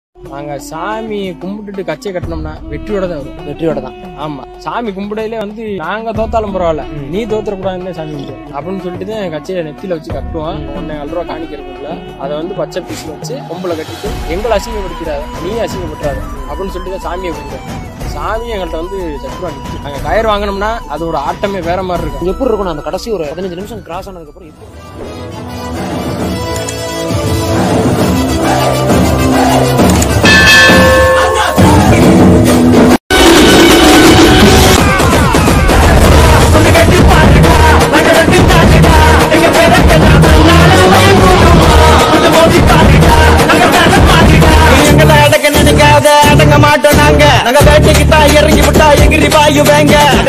நாங்க சாமி கும்பிட்டுட்டு கச்சை கட்டினோம்னா வெற்றியோட தான் வரும் வெற்றியோட தான் ஆமா சாமி கும்பிடையிலே வந்து நாங்க தோத்தாலும் பரவாயில்ல நீ தோத்துறக்கூடாதுன்னு சாமி கும்பிடுவோம் அப்படின்னு சொல்லிட்டு தான் கச்சையை நெத்தியில வச்சு கட்டுவோம் ஒன்னே நாலு ரூபா காணிக்கிறதுக்குள்ள அதை வந்து பச்சை பீஸ்ல வச்சு கொம்புல கட்டிட்டு எங்களை அசிங்கப்படுத்திடாத நீ அசிங்கப்படுறாத அப்படின்னு சொல்லிட்டு தான் சாமியை கும்பிடுவோம் சாமி எங்கள்கிட்ட வந்து சத்துருவா நிற்கும் நாங்க கயிறு வாங்கினோம்னா அதோட ஆட்டமே வேற மாதிரி இருக்கும் எப்படி இருக்கணும் அந்த கடைசி ஒரு பதினஞ்சு நிமிஷம் கிராஸ் ஆனதுக்கு அப்புறம் எப்படி எங்களை அடக்க நினைக்காத அடங்க மாட்டோம் நாங்க நாங்க வேட்டைக்கு தான் இறங்கி விட்டா எகிரி பாயு வேங்க